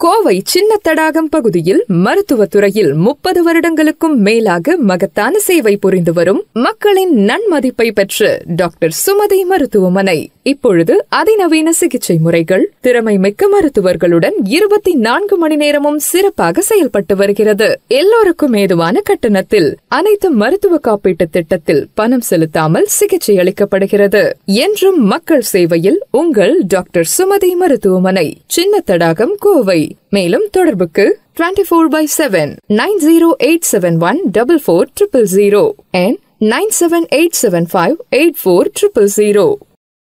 கோவை சின்ன தடாகம் பகுதியில் மருத்துவ துறையில் முப்பது வருடங்களுக்கும் மேலாக மகத்தான சேவை புரிந்து வரும் மக்களின் நன்மதிப்பை பெற்ற டாக்டர் சுமதி மருத்துவமனை இப்பொழுது அதிநவீன சிகிச்சை முறைகள் திறமை மிக்க மருத்துவர்களுடன் இருபத்தி நான்கு மணி நேரமும் சிறப்பாக செயல்பட்டு வருகிறது எல்லோருக்கும் ஏதுவான கட்டணத்தில் அனைத்து மருத்துவ காப்பீட்டு திட்டத்தில் பணம் செலுத்தாமல் சிகிச்சை அளிக்கப்படுகிறது என்றும் மக்கள் சேவையில் உங்கள் டாக்டர் சுமதி மருத்துவமனை சின்ன தடாகம் கோவை மேலும் தொடர்புக்கு twenty four by seven nine zero eight seven one double four triple zero and nine seven eight seven five eight four triple zero